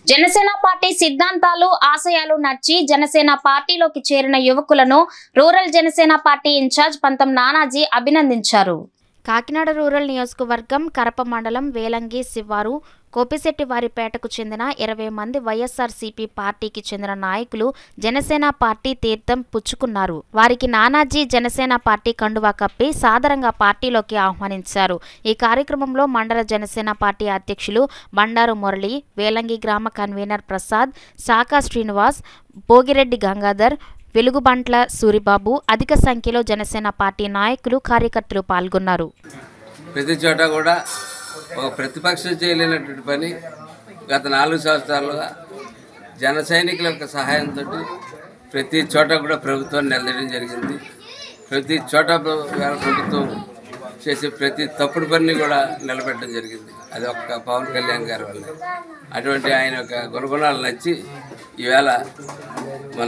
Janasena party సిద్ధాంతాలు ఆశయాలు నచ్చి జనసేన పార్టీలోకి చేరిన యువకులను రూరల్ జనసేన పార్టీ ఇన్ఛార్జ్ పంతం నానాజీ అభినందించారు కాకినాడ రూరల్ నియోజకవర్గం కరప మండలం వేలంగి శివారు కోపిశెట్టివారిపేటకు చెందిన ఇరవై మంది వైఎస్ఆర్సీపీ పార్టీకి చెందిన నాయకులు జనసేన పార్టీ తీర్థం పుచ్చుకున్నారు వారికి నానాజీ జనసేన పార్టీ కండువా కప్పి సాదరంగా పార్టీలోకి ఆహ్వానించారు ఈ కార్యక్రమంలో మండల జనసేన పార్టీ అధ్యక్షులు బండారు మురళి వేలంగి గ్రామ కన్వీనర్ ప్రసాద్ శాఖా శ్రీనివాస్ భోగిరెడ్డి గంగాధర్ వెలుగుబంట్ల సూరిబాబు అధిక సంఖ్యలో జనసేన పార్టీ నాయకులు కార్యకర్తలు పాల్గొన్నారు ప్రతి చోట కూడా ఒక ప్రతిపక్షం చేయలేనటువంటి పని గత నాలుగు సంవత్సరాలుగా జన సైనికుల యొక్క సహాయంతో ప్రతి చోట కూడా ప్రభుత్వాన్ని నిలదీయడం జరిగింది ప్రతి చోట ప్ర- ఇవాళ ప్రభుత్వం చేసే ప్రతి తప్పుడు పనిని కూడా నిలబెట్టడం జరిగింది అది ఒక్క పవన్ కళ్యాణ్ గారి వల్ల అటువంటి ఆయన యొక్క గుణగుణాలు నచ్చి ఈవేళ మన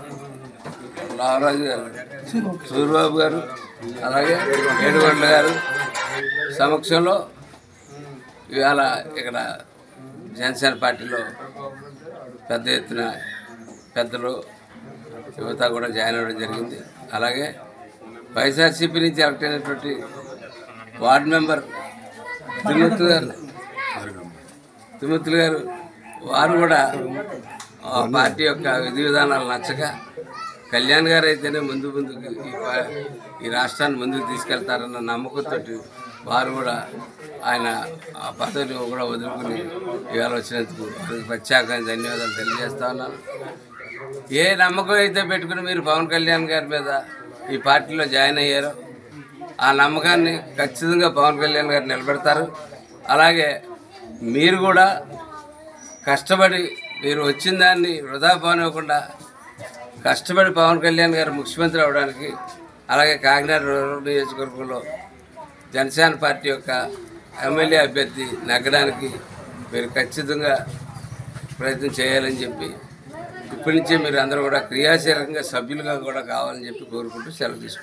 రామరాజు గారు సూర్యబాబు గారు అలాగే ఏడుగొండల గారు సమక్షంలో ఇవాళ ఇక్కడ జనసేన పార్టీలో పెద్ద ఎత్తున పెద్దలు యువత కూడా జాయిన్ అవ్వడం జరిగింది అలాగే వైఎస్ఆర్సీపీ నుంచి ఎలక్ట్ అయినటువంటి వార్డు మెంబర్ తిరుమూర్తి గారు తిరుమూర్తులు గారు వారు కూడా ఆ పార్టీ యొక్క విధి విధానాలు నచ్చక కళ్యాణ్ గారు అయితేనే ముందు ముందుకు ఈ పా- ఈ రాష్ట్రాన్ని ముందుకు తీసుకెళ్తారన్న నమ్మకంతో వారు కూడా ఆయన ఆ పదవిని కూడా వదులుకుని ఇవాళ వచ్చినందుకు వారికి ప్రత్యేకమైన ధన్యవాదాలు తెలియజేస్తా ఉన్నాను ఏ నమ్మకం అయితే పెట్టుకుని మీరు పవన్ కళ్యాణ్ గారి మీద ఈ పార్టీలో జాయిన్ అయ్యారో ఆ నమ్మకాన్ని ఖచ్చితంగా పవన్ కళ్యాణ్ గారు నిలబెడతారు అలాగే మీరు కూడా కష్టపడి మీరు వచ్చిన దాన్ని వృధా పోనివ్వకుండా కష్టపడి పవన్ కళ్యాణ్ గారు ముఖ్యమంత్రి అవడానికి అలాగే కాకినాడ రూరల్ నియోజకవర్గంలో జనసేన పార్టీ యొక్క ఎమ్మెల్యే అభ్యర్థి నెగ్గడానికి మీరు ఖచ్చితంగా ప్రయత్నం చేయాలని చెప్పి ఇప్పటి నుంచే మీరు అందరూ కూడా క్రియాశీలకంగా సభ్యులుగా కూడా కావాలని చెప్పి కోరుకుంటూ సెలవు తీసుకుంటారు